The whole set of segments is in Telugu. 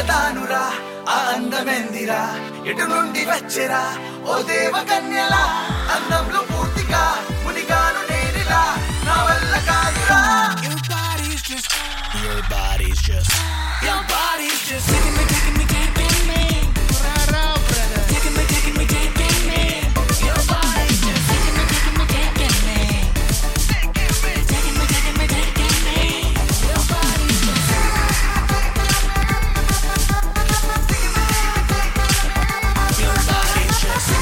చెబుతానురా ఆ అందమెందిరా ఎటు నుండి వచ్చెరా ఓ దేవ కన్యలా అందంలో పూర్తిగా మునిగాను నేనిలా నా వల్ల కాదురా Your body's just, your body's just, your body's just taking me, taking me, taking me. Taking me, taking me, taking me. Your body's just taking me, taking me, taking me. Taking me, taking me, taking me. Your body's just. Your body's just.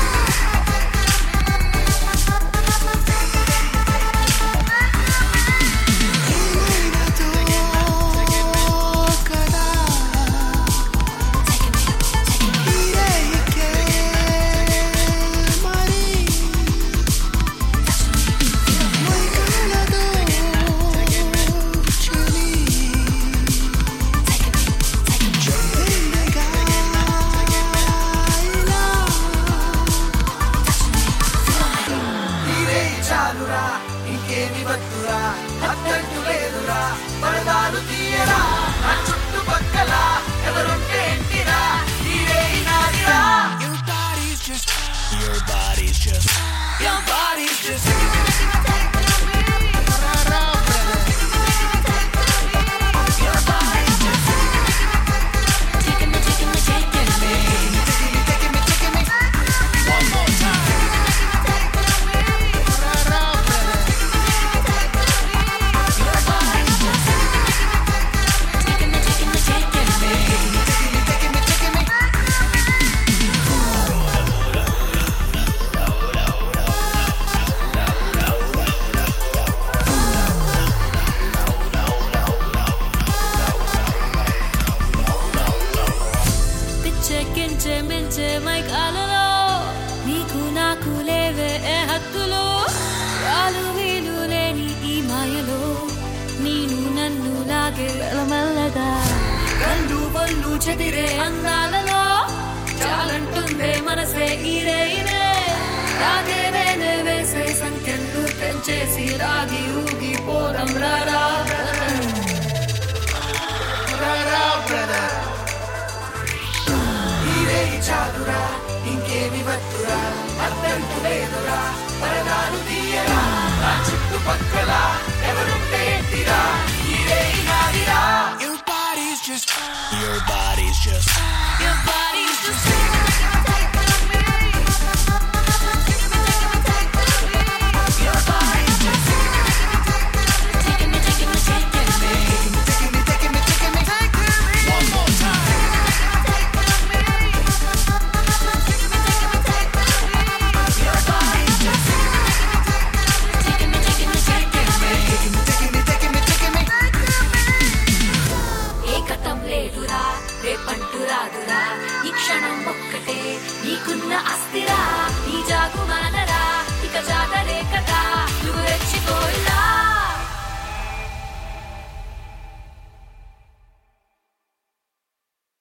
నీరే చాలురా ఇంకేమి వద్దురా అద్దంటు లేదురా పరదాలు తీయరా నా చుట్టుపక్కల ఎవరుంటే ఎంటిరా నీరే నాదిరా Your body's just, your body's just, your body's just. Your body's just taking me, taking me, taking me. Taking me, taking me. One more time. Your body's just taking me, taking me, taking me. Taking me, taking me. పిచ్చెక్కించే మించే మైకాలలో నీకు నాకు లేవే ఏ హక్కులు రాలు వీలు లేని ఈ మాయలో నేను నన్ను లాగే మెల్లగా కళ్ళు బొల్లు చెదిరే అందాలలో చాలంటుందే మనసే ఈరే ఇదే రాగే వేనే వేసే సంఖ్యలు పెంచేసి రాగి ఊగి పోరం రారా నీరే చాలురా ఇంకేమి వద్దురా అద్దంటు లేదురా పరదాలు తీయరా నా చుట్టుపక్కల ఎవరుంటే ఎంటిరా నీరే నాదిరా Your body's just, your body's just, Your body's just